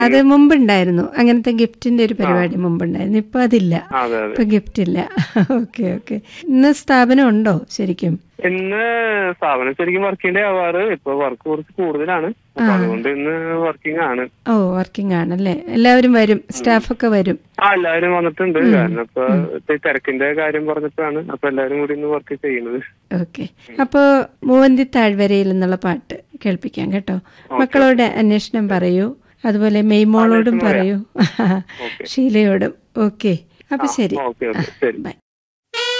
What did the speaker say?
അത് മുമ്പുണ്ടായിരുന്നു അങ്ങനത്തെ ഗിഫ്റ്റിന്റെ ഒരു പരിപാടി മുമ്പുണ്ടായിരുന്നു ഇപ്പൊ അതില്ല അതെ അതെ ഇപ്പൊ ഗിഫ്റ്റ് ഇല്ല ഓക്കെ ഓക്കെ ഇന്ന് സ്ഥാപനം ഉണ്ടോ ശരിക്കും ഇന്ന് സ്ഥാപനം ശരിക്കും വർക്കിന്റെ ആവാറ് ഇപ്പൊ വർക്ക് കുറച്ച് കൂടുതലാണ് അപ്പൊ അതുകൊണ്ട് ഇന്ന് വർക്കിംഗ് ആണ് ഓ വർക്കിംഗ് ആണല്ലേ എല്ലാവരും വരും സ്റ്റാഫൊക്കെ വരും ആ എല്ലാവരും വന്നിട്ടുണ്ട് കാരണം ഇപ്പൊ ഇപ്പൊ ഈ തിരക്കിന്റെ കാര്യം പറഞ്ഞപ്പോഴാണ് അപ്പൊ എല്ലാവരും കൂടി ഇന്ന് വർക്ക് ചെയ്യുന്നത് ഓക്കെ അപ്പോൾ മൂവന്തി താഴ്വരയിൽ എന്നുള്ള പാട്ട് കേൾപ്പിക്കാം കേട്ടോ മക്കളോട് അന്വേഷണം പറയൂ അതുപോലെ മെയ്മോളോടും പറയൂ ഷീലയോടും ഓക്കെ അപ്പൊ ശരി ഓക്കെ ഓക്കെ ശരി ബൈ